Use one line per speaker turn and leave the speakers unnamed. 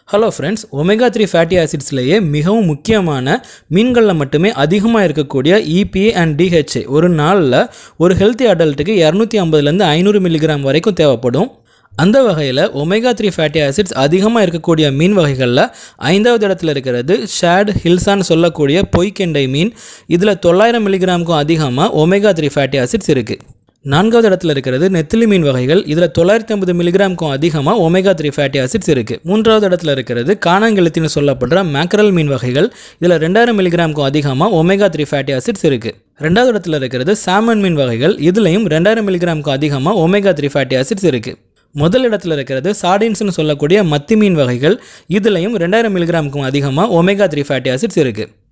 hello friends omega three fatty ஆசிட்ஸ்லேயே மிகவும் முக்கியமான மீன்களில் மட்டுமே அதிகமாக இருக்கக்கூடிய இபிஏ அண்ட் டிஹெச்ஏ ஒரு நாளில் ஒரு ஹெல்த்தி அடல்ட்டுக்கு இரநூத்தி ஐம்பதுலேருந்து ஐநூறு மில்லிகிராம் வரைக்கும் தேவைப்படும் அந்த வகையில் ஒமேகா த்ரீ ஃபேட்டி ஆசிட்ஸ் அதிகமாக இருக்கக்கூடிய மீன் வகைகளில் ஐந்தாவது இடத்துல இருக்கிறது ஷேட் ஹில்சான்னு சொல்லக்கூடிய பொய்க்கெண்டை மீன் இதில் தொள்ளாயிரம் மில்லிகிராமுக்கும் அதிகமாக ஒமேகா த்ரீ ஃபேட்டி ஆசிட்ஸ் இருக்குது நான்காவது இடத்துல இருக்கிறது நெத்திலி மீன் வகைகள் இதில் தொள்ளாயிரத்தி ஐம்பது மில்லிகிராமுக்கும் அதிகமாக ஒமேகா த்ரீ ஃபேட்டி ஆசிட்ஸ் இருக்குது மூன்றாவது இடத்துல இருக்கிறது காணாங்கெழுத்தின்னு சொல்லப்படுற மேக்கரல் மீன் வகைகள் இதில் ரெண்டாயிரம் மில்லிகிராமுக்கும் அதிகமாக ஒமேகா த்ரீ ஃபேட்டி ஆசிட்ஸ் இருக்குது ரெண்டாவது இடத்துல இருக்கிறது சாமன் மீன் வகைகள் இதுலேயும் ரெண்டாயிரம் மில்லிகிராமுக்கும் அதிகமாக ஒமேகா த்ரீ ஃபேட்டி ஆசிட்ஸ் இருக்குது முதல் இடத்துல இருக்கிறது சார்டின்ஸ்னு சொல்லக்கூடிய மத்தி மீன் வகைகள் இதுலேயும் ரெண்டாயிரம் மில்லிகிராமுக்கும் அதிகமாக ஒமேகா த்ரீ ஃபேட்டி ஆசிட்ஸ் இருக்குது